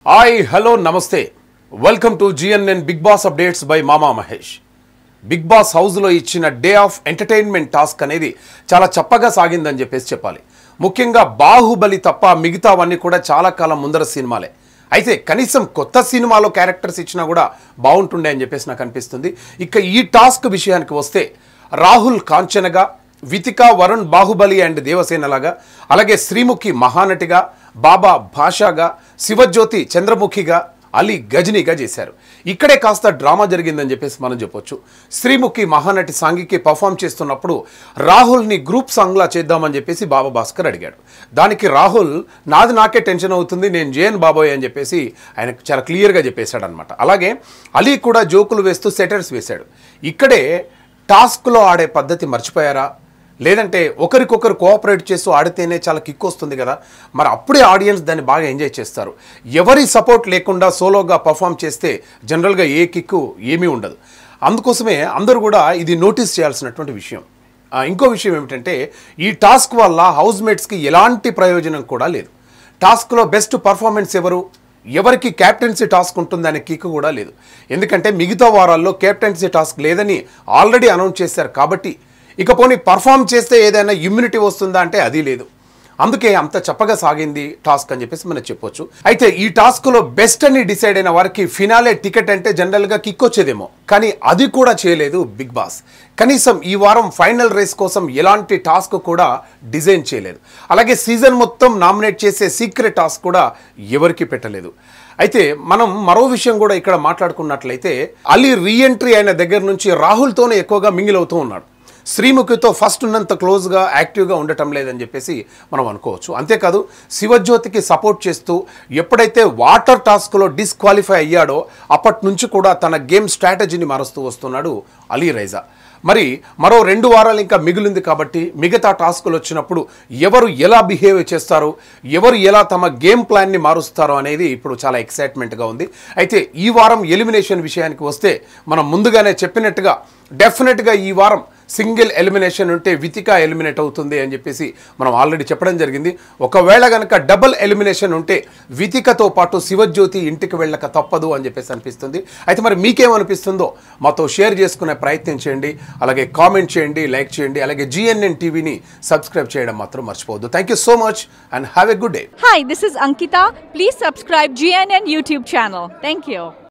Hi hello నమస్తే welcome to GNN Bigg Boss updates by మామా Mahesh big boss హౌస్లో ఇచ్చిన డే ఆఫ్ ఎంటర్టైన్మెంట్ టాస్క్ అనేది చాలా చప్పగా సాగిందని చెప్పేసి చెప్పాలి ముఖ్యంగా బాహుబలి తప్ప మిగతావన్నీ కూడా చాలా కాలం ముందర సినిమాలే అయితే కనీసం కొత్త సినిమాలో క్యారెక్టర్స్ ఇచ్చినా కూడా బాగుంటుండే అని చెప్పేసి నాకు అనిపిస్తుంది ఇక ఈ టాస్క్ విషయానికి వస్తే రాహుల్ కాంచనగా వితిక వరుణ్ బాహుబలి అండ్ దేవసేనలాగా అలాగే శ్రీముఖి మహానటిగా బాబా భాషాగా శివజ్యోతి చంద్రముఖిగా అలీ గజనీగా చేశారు ఇక్కడే కాస్త డ్రామా జరిగిందని చెప్పేసి మనం చెప్పొచ్చు శ్రీముఖి మహానటి సాంగికి పర్ఫామ్ చేస్తున్నప్పుడు రాహుల్ని గ్రూప్ సాంగ్లా చేద్దామని చెప్పేసి బాబా భాస్కర్ అడిగాడు దానికి రాహుల్ నాది నాకే టెన్షన్ అవుతుంది నేను జేఎన్ బాబోయ్ అని చెప్పేసి ఆయన చాలా క్లియర్గా చెప్పేశాడు అనమాట అలాగే అలీ కూడా జోకులు వేస్తూ సెటర్స్ వేశాడు ఇక్కడే టాస్క్లో ఆడే పద్ధతి మర్చిపోయారా లేదంటే ఒకరికొకరు కోఆపరేట్ చేస్తూ ఆడితేనే చాలా కిక్ వస్తుంది కదా మరి అప్పుడే ఆడియన్స్ దాన్ని బాగా ఎంజాయ్ చేస్తారు ఎవరి సపోర్ట్ లేకుండా సోలోగా పర్ఫామ్ చేస్తే జనరల్గా ఏ కిక్కు ఏమీ ఉండదు అందుకోసమే అందరూ కూడా ఇది నోటీస్ చేయాల్సినటువంటి విషయం ఆ, ఇంకో విషయం ఏమిటంటే ఈ టాస్క్ వల్ల హౌస్ మేట్స్కి ఎలాంటి ప్రయోజనం కూడా లేదు టాస్క్లో బెస్ట్ పర్ఫార్మెన్స్ ఎవరు ఎవరికి క్యాప్టెన్సీ టాస్క్ ఉంటుందనే కిక్ కూడా లేదు ఎందుకంటే మిగతా వారాల్లో క్యాప్టెన్సీ టాస్క్ లేదని ఆల్రెడీ అనౌన్స్ చేశారు కాబట్టి ఇక పోనీ పర్ఫామ్ చేస్తే ఏదైనా ఇమ్యూనిటీ వస్తుందా అంటే అది లేదు అందుకే అంత చప్పగా సాగింది టాస్క్ అని చెప్పేసి మనం చెప్పొచ్చు అయితే ఈ టాస్క్లో బెస్ట్ అని డిసైడ్ అయిన వారికి ఫినాలే టికెట్ అంటే జనరల్గా కిక్ వచ్చేదేమో కానీ అది కూడా చేయలేదు బిగ్ బాస్ కనీసం ఈ వారం ఫైనల్ రేస్ కోసం ఎలాంటి టాస్క్ కూడా డిజైన్ చేయలేదు అలాగే సీజన్ మొత్తం నామినేట్ చేసే సీక్రెట్ టాస్క్ కూడా ఎవరికి పెట్టలేదు అయితే మనం మరో విషయం కూడా ఇక్కడ మాట్లాడుకున్నట్లయితే అలీ రీఎంట్రీ అయిన దగ్గర నుంచి రాహుల్తోనే ఎక్కువగా మింగిల్ అవుతూ ఉన్నాడు శ్రీముఖితో ఫస్ట్ ఉన్నంత క్లోజ్గా యాక్టివ్గా ఉండటం లేదని చెప్పేసి మనం అనుకోవచ్చు అంతేకాదు శివజ్యోతికి సపోర్ట్ చేస్తూ ఎప్పుడైతే వాటర్ టాస్క్లో డిస్క్వాలిఫై అయ్యాడో అప్పటి నుంచి కూడా తన గేమ్ స్ట్రాటజీని మారుస్తూ వస్తున్నాడు అలీ రైజా మరి మరో రెండు వారాలు ఇంకా మిగిలింది కాబట్టి మిగతా టాస్కులు వచ్చినప్పుడు ఎవరు ఎలా బిహేవ్ చేస్తారు ఎవరు ఎలా తమ గేమ్ ప్లాన్ని మారుస్తారో అనేది ఇప్పుడు చాలా ఎక్సైట్మెంట్గా ఉంది అయితే ఈ వారం ఎలిమినేషన్ విషయానికి వస్తే మనం ముందుగానే చెప్పినట్టుగా డెఫినెట్గా ఈ వారం సింగిల్ ఎలిమినేషన్ ఉంటే వితిక ఎలిమినేట్ అవుతుంది అని చెప్పేసి మనం ఆల్రెడీ చెప్పడం జరిగింది ఒకవేళ కనుక డబుల్ ఎలిమినేషన్ ఉంటే వితికతో పాటు శివజ్యోతి ఇంటికి వెళ్ళక తప్పదు అని చెప్పేసి అనిపిస్తుంది అయితే మరి మీకేమనిపిస్తుందో మాతో షేర్ చేసుకునే ప్రయత్నం చేయండి అలాగే కామెంట్ చేయండి లైక్ చేయండి అలాగే జిఎన్ఎన్ టీవీని సబ్స్క్రైబ్ చేయడం మాత్రం మర్చిపోవద్దు thank you so much and have a good day Hi, this is Ankita. Please subscribe GNN YouTube channel. Thank you.